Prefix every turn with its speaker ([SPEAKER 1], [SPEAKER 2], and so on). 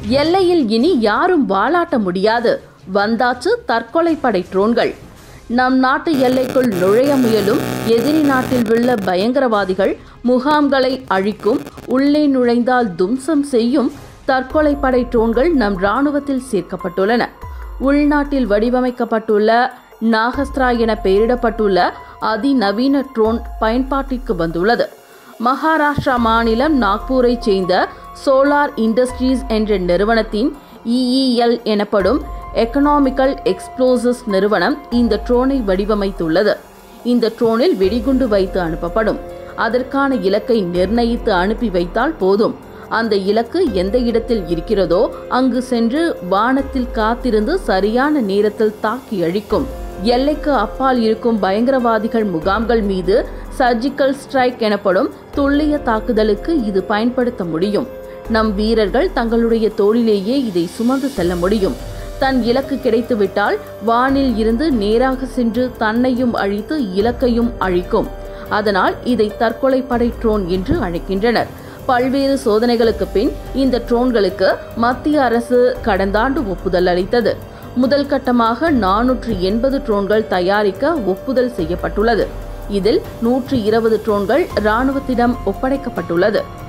[SPEAKER 1] எல்லையில் இனி யாரும் வாலாட்ட முடியாது வந்தாச்சு தற்கொலைப்படை ட்ரோன்கள் நம் நாட்டு எல்லைக்குள் நுழைய முயலும் எதிரி நாட்டில் உள்ள பயங்கரவாதிகள் முகாம்களை அழிக்கும் உள்ளே நுழைந்தால் தும்சம் செய்யும் தற்கொலைப்படை ட்ரோன்கள் நம் ராணுவத்தில் சேர்க்கப்பட்டுள்ளன உள்நாட்டில் வடிவமைக்கப்பட்டுள்ள நாகஸ்திரா என பெயரிடப்பட்டுள்ள அதிநவீன ட்ரோன் பயன்பாட்டிற்கு வந்துள்ளது மகாராஷ்டிரா மாநிலம் நாக்பூரைச் சேர்ந்த சோலார் இண்டஸ்ட்ரீஸ் என்ற நிறுவனத்தின் இஇஎல் எனப்படும் எக்கனாமிக்கல் எக்ஸ்ப்ளோசிவ்ஸ் நிறுவனம் இந்த ட்ரோனை வடிவமைத்துள்ளது இந்த ட்ரோனில் வெடிகுண்டு வைத்து அனுப்பப்படும் அதற்கான இலக்கை நிர்ணயித்து அனுப்பி வைத்தால் போதும் அந்த இலக்கு எந்த இடத்தில் இருக்கிறதோ அங்கு சென்று வானத்தில் காத்திருந்து சரியான நேரத்தில் தாக்கி அழிக்கும் எல்லைக்கு அப்பால் இருக்கும் பயங்கரவாதிகள் முகாம்கள் மீது சர்ஜிக்கல் ஸ்ட்ரைக் எனப்படும் துல்லிய தாக்குதலுக்கு இது பயன்படுத்த முடியும் நம் வீரர்கள் தங்களுடைய தோளிலேயே இதை சுமந்து செல்ல முடியும் தன் இலக்கு கிடைத்துவிட்டால் வானில் இருந்து நேராக சென்று தன்னையும் அழித்து இலக்கையும் அழிக்கும் அதனால் இதை தற்கொலை படை ட்ரோன் என்று அழைக்கின்றனர் பல்வேறு சோதனைகளுக்கு பின் இந்த ட்ரோன்களுக்கு மத்திய அரசு கடந்த ஆண்டு ஒப்புதல் அளித்தது முதல் கட்டமாக நானூற்று எண்பது ட்ரோன்கள் தயாரிக்க ஒப்புதல் செய்யப்பட்டுள்ளது இதில் நூற்று இருபது ட்ரோன்கள் ராணுவத்திடம் ஒப்படைக்கப்பட்டுள்ளது